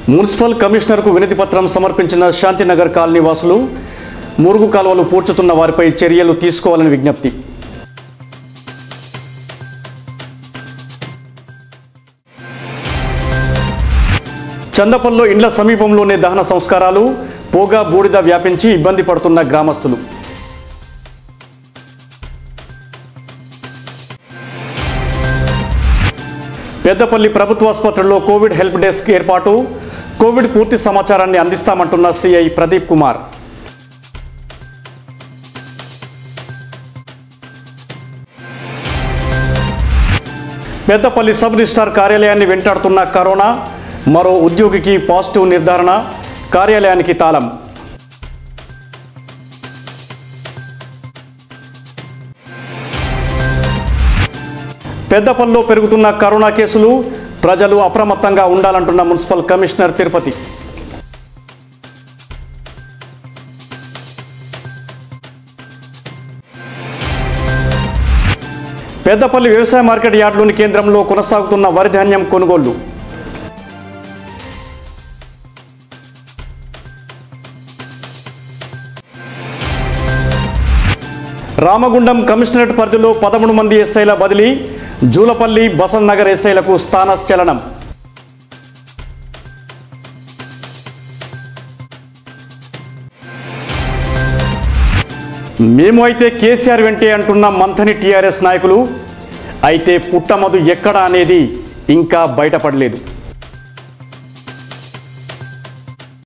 municipal కమిషనర్కు వినతి పత్రం సమర్పించిన శాంతినగర్ కాలనీ వాసులు మురుగు కాలువలు పూడ్చుతున్న వారిపై చర్యలు తీసుకోవాలని విజ్ఞప్తి చందపల్లో ఇండ్ల సమీపంలోనే దహన సంస్కారాలు పోగా బూడిద వ్యాపించి ఇబ్బంది పడుతున్న గ్రామస్తులు పెద్దపల్లి ప్రభుత్వాసుపత్రిలో కోవిడ్ హెల్ప్ డెస్క్ ఏర్పాటు కోవిడ్ పూర్తి సమాచారాన్ని అందిస్తామంటున్న CI Pradeep Kumar Peddapalli sub registrar కార్యాలయాన్ని వెంటాడుతున్న కరోనా మరో ఉద్యోగికి పాజిటివ్ నిర్ధారణ కార్యాలయానికి తాళం పెద్దపల్లిలో పెరుగుతున్న కరోనా కేసులు ప్రజలు అప్రమత్తంగా ఉండాలంటున్న మున్సిపల్ కమిషనర్ తిరుపతి పెద్దపల్లి వ్యవసాయ మార్కెట్ యార్డులోని కేంద్రంలో కొనసాగుతున్న వరి ధాన్యం కొనుగోళ్లు రామగుండం కమిషనరేట్ పరిధిలో పదమూడు మంది ఎస్ఐల బదిలీ జూలపల్లి బసంత్ నగర్ ఎస్ఐలకు స్థానచలనం మేము అయితే కేసీఆర్ వెంటే అంటున్న మంథని టీఆర్ఎస్ నాయకులు అయితే పుట్టమదు ఎక్కడ అనేది ఇంకా బయటపడలేదు